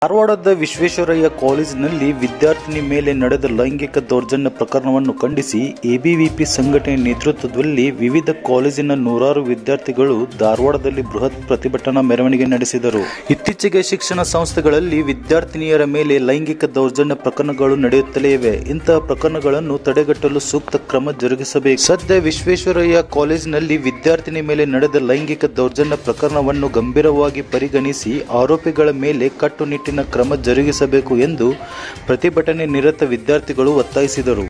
ಧಾರವಾಡದ ವಿಶ್ವೇಶ್ವರಯ್ಯ ಕಾಲೇಜಿನಲ್ಲಿ ವಿದ್ಯಾರ್ಥಿನಿ ಮೇಲೆ ನಡೆದ ಲೈಂಗಿಕ ದೌರ್ಜನ್ಯ ಪ್ರಕರಣವನ್ನು ಖಂಡಿಸಿ ಎಬಿವಿಪಿ ಸಂಘಟನೆ ನೇತೃತ್ವದಲ್ಲಿ ವಿವಿಧ ಕಾಲೇಜಿನ ನೂರಾರು ವಿದ್ಯಾರ್ಥಿಗಳು ಧಾರವಾಡದಲ್ಲಿ ಬೃಹತ್ ಪ್ರತಿಭಟನಾ ಮೆರವಣಿಗೆ ನಡೆಸಿದರು ಇತ್ತೀಚೆಗೆ ಶಿಕ್ಷಣ ಸಂಸ್ಥೆಗಳಲ್ಲಿ ವಿದ್ಯಾರ್ಥಿನಿಯರ ಮೇಲೆ ಲೈಂಗಿಕ ದೌರ್ಜನ್ಯ ಪ್ರಕರಣಗಳು ನಡೆಯುತ್ತಲೇ ಇವೆ ಇಂತಹ ಪ್ರಕರಣಗಳನ್ನು ತಡೆಗಟ್ಟಲು ಸೂಕ್ತ ಕ್ರಮ ಜರುಗಿಸಬೇಕು ಸದ್ಯ ವಿಶ್ವೇಶ್ವರಯ್ಯ ಕಾಲೇಜಿನಲ್ಲಿ ವಿದ್ಯಾರ್ಥಿನಿ ಮೇಲೆ ನಡೆದ ಲೈಂಗಿಕ ದೌರ್ಜನ್ಯ ಪ್ರಕರಣವನ್ನು ಗಂಭೀರವಾಗಿ ಪರಿಗಣಿಸಿ ಆರೋಪಿಗಳ ಮೇಲೆ ಕಟ್ಟುನಿಟ್ಟಿನ ಕ್ರಮ ಜರುಗಿಸಬೇಕು ಎಂದು ಪ್ರತಿಭಟನೆ ನಿರತ ವಿದ್ಯಾರ್ಥಿಗಳು ಒತ್ತಾಯಿಸಿದರು